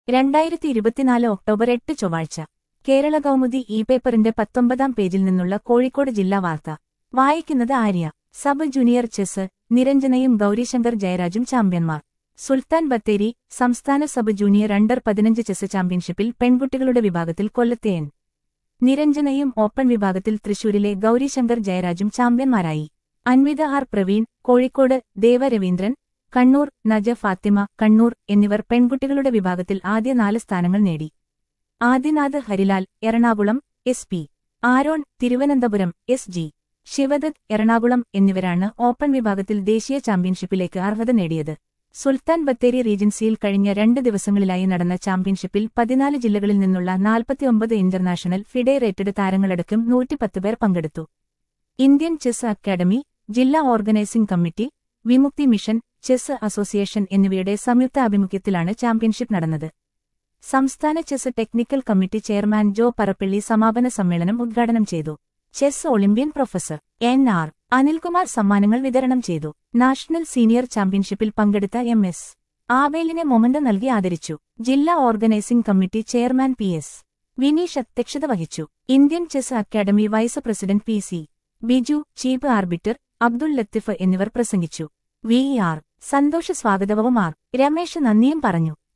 രണ്ടായിരത്തി ഇരുപത്തിനാല് ഒക്ടോബർ എട്ട് ചൊവ്വാഴ്ച കേരള കൗമുദി ഇ പേപ്പറിന്റെ പത്തൊമ്പതാം പേജിൽ നിന്നുള്ള കോഴിക്കോട് ജില്ലാ വാർത്ത വായിക്കുന്നത് ആര്യ സബ് ജൂനിയർ ചെസ് നിരഞ്ജനയും ഗൗരീശങ്കർ ജയരാജും ചാമ്പ്യന്മാർ സുൽത്താൻ ബത്തേരി സംസ്ഥാന സബ് ജൂനിയർ അണ്ടർ പതിനഞ്ച് ചെസ് ചാമ്പ്യൻഷിപ്പിൽ പെൺകുട്ടികളുടെ വിഭാഗത്തിൽ കൊല്ലത്തെ എൻ നിരഞ്ജനയും ഓപ്പൺ വിഭാഗത്തിൽ തൃശൂരിലെ ഗൗരീശങ്കർ ജയരാജും ചാമ്പ്യന്മാരായി അൻവിത ആർ പ്രവീൺ കോഴിക്കോട് ദേവരവീന്ദ്രൻ കണ്ണൂർ നജ ഫാത്തിമ കണ്ണൂർ എന്നിവർ പെൺകുട്ടികളുടെ വിഭാഗത്തിൽ ആദ്യ നാല് സ്ഥാനങ്ങൾ നേടി Adinath Harilal Ernakulam S P Aaron Thiruvananthapuram S G Sivadath Ernakulam എന്നിവരാണ് ഓപ്പൺ വിഭാഗത്തിൽ ദേശീയ ചാമ്പ്യൻഷിപ്പിലേക്ക് അർഹത നേടിയത് സുൽത്താൻ ബത്തേരി റീജൻസിയിൽ കഴിഞ്ഞ രണ്ട് ദിവസങ്ങളിലായി നടന്ന ചാമ്പ്യൻഷിപ്പിൽ പതിനാല് ജില്ലകളിൽ നിന്നുള്ള നാൽപ്പത്തിയൊമ്പത് ഇന്റർനാഷണൽ ഫിഡേറേറ്റഡ് താരങ്ങളടക്കം നൂറ്റിപ്പത്ത് പേർ പങ്കെടുത്തു ഇന്ത്യൻ ചെസ് അക്കാദമി ജില്ലാ organising committee Vimukthi mission chess association എന്നിവയുടെ സംയുക്ത ആഭിമുഖ്യത്തിലാണ് ചാമ്പ്യൻഷിപ്പ് നടന്നത് സംസ്ഥാന chess technical committee chairman Jo Parappally സമാപന സമ്മേളനം ഉദ്ഘാടനം ചെയ്തു chess olympian professor N R Anilkumar സമ്മാനങ്ങൾ വിതരണം ചെയ്തു നാഷണൽ സീനിയർ ചാമ്പ്യൻഷിപ്പിൽ പങ്കെടുത്ത എം എസ് ആവേലിനെ മൊമന്റ് നൽകി ആദരിച്ചു ജില്ലാ organising committee chairman P S Vineesh അധ്യക്ഷത വഹിച്ചു Indian chess academy vice president P C Biju chief arbiter Abdul Latheef എന്നിവർ പ്രസംഗിച്ചു വി ആർ സന്തോഷ സ്വാഗതവും ആർ രമേശ് നന്ദിയും പറഞ്ഞു